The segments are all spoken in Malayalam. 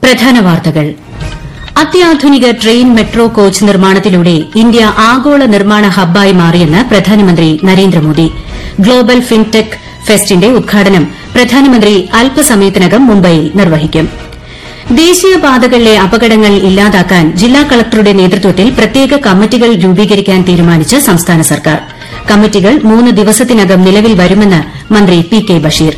പ്രധാന വാർത്തകൾ അത്യാധുനിക ട്രെയിൻ മെട്രോ കോച്ച് നിർമ്മാണത്തിലൂടെ ഇന്ത്യ ആഗോള നിർമ്മാണ ഹബ്ബായി മാറിയെന്ന് പ്രധാനമന്ത്രി നരേന്ദ്രമോദി ഗ്ലോബൽ ഫിൻടെക് ഫെസ്റ്റിന്റെ ഉദ്ഘാടനം പ്രധാനമന്ത്രി അല്പസമയത്തിനകം മുംബൈയിൽ നിർവഹിക്കും ദേശീയപാതകളിലെ അപകടങ്ങൾ ഇല്ലാതാക്കാൻ ജില്ലാ കളക്ടറുടെ നേതൃത്വത്തിൽ പ്രത്യേക കമ്മിറ്റികൾ രൂപീകരിക്കാൻ തീരുമാനിച്ച് സംസ്ഥാന സർക്കാർ കമ്മിറ്റികൾ മൂന്ന് ദിവസത്തിനകം നിലവിൽ വരുമെന്ന് മന്ത്രി പി കെ ബഷീർ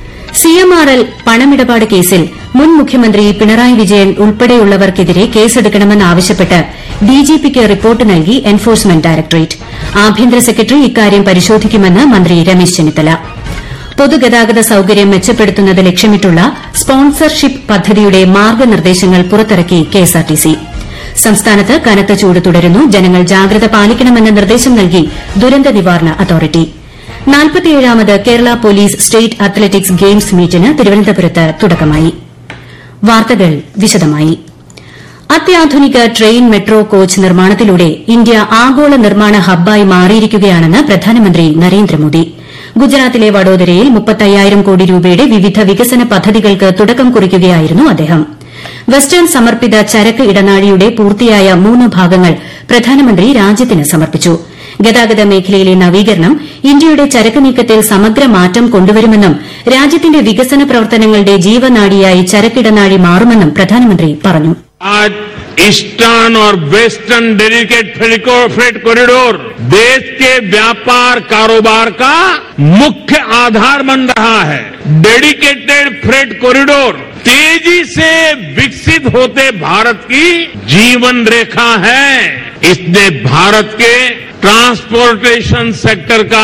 സിഎംആർഎൽ പണമിടപാട് കേസിൽ മുൻ മുഖ്യമന്ത്രി പിണറായി വിജയൻ ഉൾപ്പെടെയുള്ളവർക്കെതിരെ കേസെടുക്കണമെന്നാവശ്യപ്പെട്ട് ഡിജിപിക്ക് റിപ്പോർട്ട് നൽകി എൻഫോഴ്സ്മെന്റ് ഡയറക്ടറേറ്റ് ആഭ്യന്തര സെക്രട്ടറി ഇക്കാര്യം പരിശോധിക്കുമെന്ന് മന്ത്രി രമേശ് ചെന്നിത്തല പൊതുഗതാഗത സൌകര്യം മെച്ചപ്പെടുത്തുന്നത് ലക്ഷ്യമിട്ടുള്ള സ്പോൺസർഷിപ്പ് പദ്ധതിയുടെ മാർഗ്ഗനിർദ്ദേശങ്ങൾ പുറത്തിറക്കി കെഎസ്ആർടിസി സംസ്ഥാനത്ത് കനത്ത ചൂട് തുടരുന്നു ജനങ്ങൾ ജാഗ്രത പാലിക്കണമെന്ന് നിർദ്ദേശം നൽകി ദുരന്ത നിവാരണ അതോറിറ്റി നാൽപ്പത്തിയേഴാമത് Kerala police state athletics games മീറ്റിന് തിരുവനന്തപുരത്ത് തുടക്കമായി വാർത്തകൾ വിശദമായി അത്യാധുനിക ട്രെയിൻ മെട്രോ കോച്ച് നിർമ്മാണത്തിലൂടെ ഇന്ത്യ ആഗോള നിർമ്മാണ ഹബ്ബായി മാറിയിരിക്കുകയാണെന്ന് പ്രധാനമന്ത്രി നരേന്ദ്രമോദി ഗുജറാത്തിലെ വഡോദരയിൽ മുപ്പത്തയ്യായിരം കോടി രൂപയുടെ വിവിധ വികസന പദ്ധതികൾക്ക് തുടക്കം കുറിക്കുകയായിരുന്നു അദ്ദേഹം വെസ്റ്റേൺ സമർപ്പിത ചരക്ക് ഇടനാഴിയുടെ പൂർത്തിയായ മൂന്ന് ഭാഗങ്ങൾ പ്രധാനമന്ത്രി രാജ്യത്തിന് സമർപ്പിച്ചു ഗതാഗത മേഖലയിലെ നവീകരണം ഇന്ത്യയുടെ ചരക്ക് നീക്കത്തിൽ സമഗ്ര മാറ്റം കൊണ്ടുവരുമെന്നും രാജ്യത്തിന്റെ വികസന പ്രവർത്തനങ്ങളുടെ ജീവനാഡിയായി ചരക്കിടനാഴി മാറുമെന്നും പ്രധാനമന്ത്രി പറഞ്ഞു आज ईस्टर्न और वेस्टर्न डेडिकेट फ्रेट कॉरिडोर देश के व्यापार कारोबार का मुख्य आधार बन रहा है डेडिकेटेड फ्रेट कॉरिडोर तेजी से विकसित होते भारत की जीवन रेखा है इसने भारत के ट्रांसपोर्टेशन सेक्टर का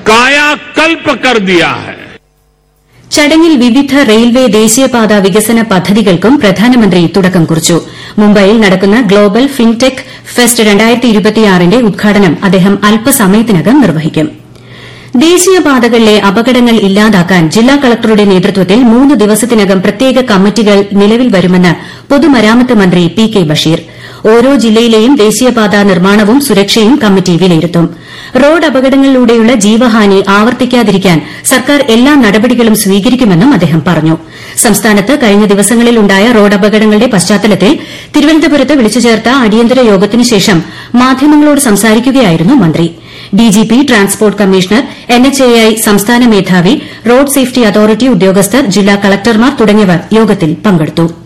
कायाकल्प कर दिया है ചടങ്ങിൽ വിവിധ റെയിൽവേ ദേശീയപാത വികസന പദ്ധതികൾക്കും പ്രധാനമന്ത്രി തുടക്കം കുറിച്ചു മുംബൈയിൽ നടക്കുന്ന ഗ്ലോബൽ ഫിൻടെക് ഫെസ്റ്റ് ന്റെ ഉദ്ഘാടനം അദ്ദേഹം അല്പസമയത്തിനകം നിർവഹിക്കും ദേശീയപാതകളിലെ അപകടങ്ങൾ ഇല്ലാതാക്കാൻ ജില്ലാ കളക്ടറുടെ നേതൃത്വത്തിൽ മൂന്ന് ദിവസത്തിനകം പ്രത്യേക കമ്മിറ്റികൾ നിലവിൽ വരുമെന്ന് പൊതുമരാമത്ത് മന്ത്രി പി കെ ബഷീർ ഓരോ ജില്ലയിലെയും ദേശീയപാത നിർമ്മാണവും സുരക്ഷയും കമ്മിറ്റി വിലയിരുത്തും റോഡ് അപകടങ്ങളിലൂടെയുള്ള ജീവഹാനി ആവർത്തിക്കാതിരിക്കാൻ സർക്കാർ എല്ലാ നടപടികളും സ്വീകരിക്കുമെന്നും അദ്ദേഹം പറഞ്ഞു സംസ്ഥാനത്ത് കഴിഞ്ഞ ദിവസങ്ങളിൽ ഉണ്ടായ റോഡ് അപകടങ്ങളുടെ പശ്ചാത്തലത്തിൽ തിരുവനന്തപുരത്ത് വിളിച്ചുചേർത്ത അടിയന്തര യോഗത്തിനു ശേഷം മാധ്യമങ്ങളോട് സംസാരിക്കുകയായിരുന്നു മന്ത്രി ഡിജിപി ട്രാൻസ്പോർട്ട് കമ്മീഷണർ എൻഎച്ച്എഐ സംസ്ഥാന മേധാവി റോഡ് സേഫ്റ്റി അതോറിറ്റി ഉദ്യോഗസ്ഥർ ജില്ലാ കളക്ടർമാർ തുടങ്ങിയവർ യോഗത്തിൽ പങ്കെടുത്തു